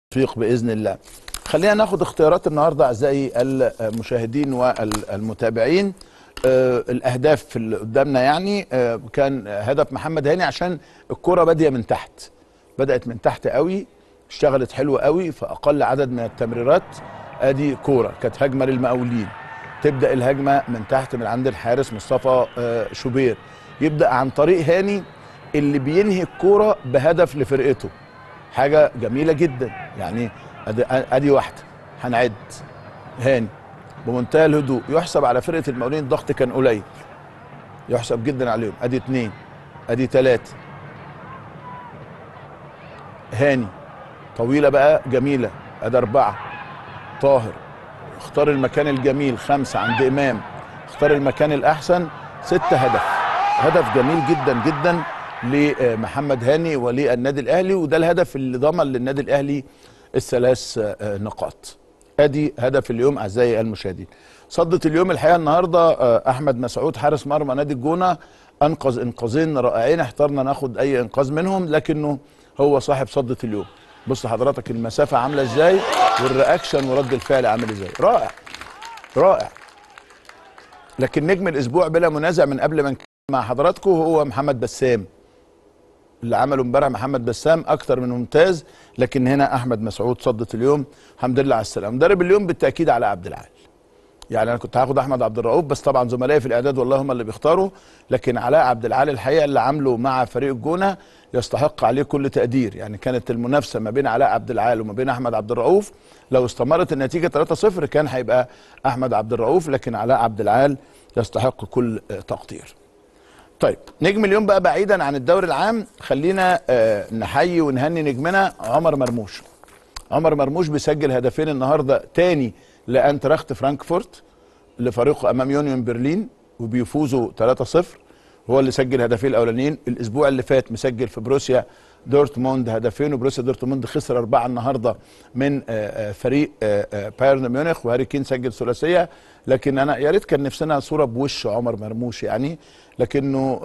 توفيق باذن الله. خلينا ناخد اختيارات النهارده اعزائي المشاهدين والمتابعين. آه الاهداف اللي قدامنا يعني آه كان هدف محمد هاني عشان الكره باديه من تحت. بدات من تحت قوي اشتغلت حلوه قوي في اقل عدد من التمريرات ادي كوره كانت هجمه للمقاولين. تبدا الهجمه من تحت من عند الحارس مصطفى آه شوبير. يبدا عن طريق هاني اللي بينهي الكوره بهدف لفرقته. حاجه جميله جدا يعني ادي, أدي واحده هنعد هاني بمنتهى الهدوء يحسب على فرقه المقاولين الضغط كان قليل يحسب جدا عليهم ادي اتنين ادي تلاته هاني طويله بقى جميله ادي اربعه طاهر اختار المكان الجميل خمسه عند امام اختار المكان الاحسن سته هدف هدف جميل جدا جدا لمحمد هاني وللنادي الاهلي وده الهدف اللي ضمن للنادي الاهلي الثلاث نقاط ادي هدف اليوم اعزائي المشاهدين صدت اليوم الحقيقه النهارده احمد مسعود حارس مرمى نادي الجونه انقذ انقاذين رائعين احترنا ناخد اي انقاذ منهم لكنه هو صاحب صدة اليوم بص حضرتك المسافه عامله ازاي والرياكشن ورد الفعل عامل ازاي رائع رائع لكن نجم الاسبوع بلا منازع من قبل ما مع حضراتكم هو محمد بسام اللي عمله امبارح محمد بسام اكتر من ممتاز لكن هنا احمد مسعود صدت اليوم الحمد لله على السلامه مدرب اليوم بالتاكيد على عبد العال يعني انا كنت هاخد احمد عبد الرؤوف بس طبعا زملائي في الاعداد والله هم اللي بيختاروا لكن علاء عبد العال الحقيقه اللي عامله مع فريق الجونه يستحق عليه كل تقدير يعني كانت المنافسه ما بين علاء عبد العال وما بين احمد عبد الرؤوف لو استمرت النتيجه 3-0 كان هيبقى احمد عبد الرؤوف لكن علاء عبد العال يستحق كل تقدير طيب نجم اليوم بقى بعيدا عن الدوري العام خلينا آه نحيي ونهني نجمنا عمر مرموش عمر مرموش بيسجل هدفين النهارده تاني لانتراخت فرانكفورت لفريقه امام يونيون برلين وبيفوزوا 3-0 هو اللي سجل هدفين الاولانيين الاسبوع اللي فات مسجل في بروسيا دورتموند هدفين وبروسيا دورتموند خسر اربعه النهارده من آآ آآ فريق آآ بايرن ميونخ وهاري كين سجل ثلاثيه لكن انا يا ريت كان نفسنا صوره بوش عمر مرموش يعني لكنه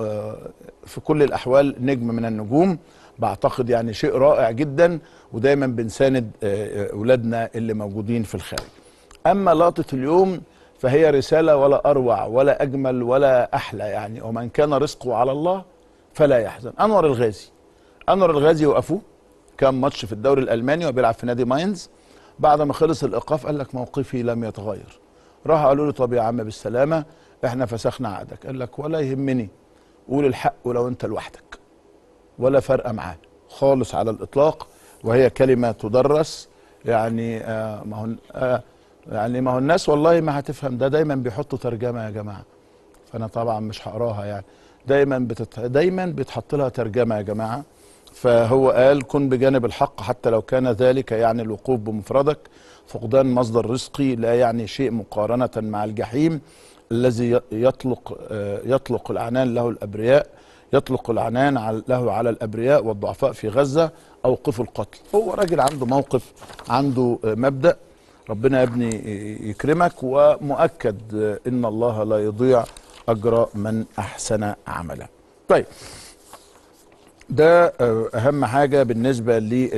في كل الاحوال نجم من النجوم بعتقد يعني شيء رائع جدا ودايما بنساند اولادنا اللي موجودين في الخارج اما لقطه اليوم فهي رساله ولا اروع ولا اجمل ولا احلى يعني ومن كان رزقه على الله فلا يحزن انور الغازي انور الغازي وقفوه كان ماتش في الدوري الالماني وبيلعب في نادي ماينز بعد ما خلص الايقاف قال لك موقفي لم يتغير راح قالوا له طب يا عم بالسلامه احنا فسخنا عقدك قال لك ولا يهمني قول الحق ولو انت لوحدك ولا فرق معاه خالص على الاطلاق وهي كلمه تدرس يعني آه ما هو آه يعني ما هو الناس والله ما هتفهم ده دايما بيحطوا ترجمه يا جماعه فانا طبعا مش هقراها يعني دايما بتت... دايما بيتحط لها ترجمه يا جماعه فهو قال كن بجانب الحق حتى لو كان ذلك يعني الوقوف بمفردك فقدان مصدر رزقي لا يعني شيء مقارنه مع الجحيم الذي يطلق يطلق العنان له الابرياء يطلق العنان له على الابرياء والضعفاء في غزه اوقفوا القتل هو راجل عنده موقف عنده مبدا ربنا يا ابني يكرمك ومؤكد ان الله لا يضيع اجر من احسن عملا طيب ده اهم حاجه بالنسبه لي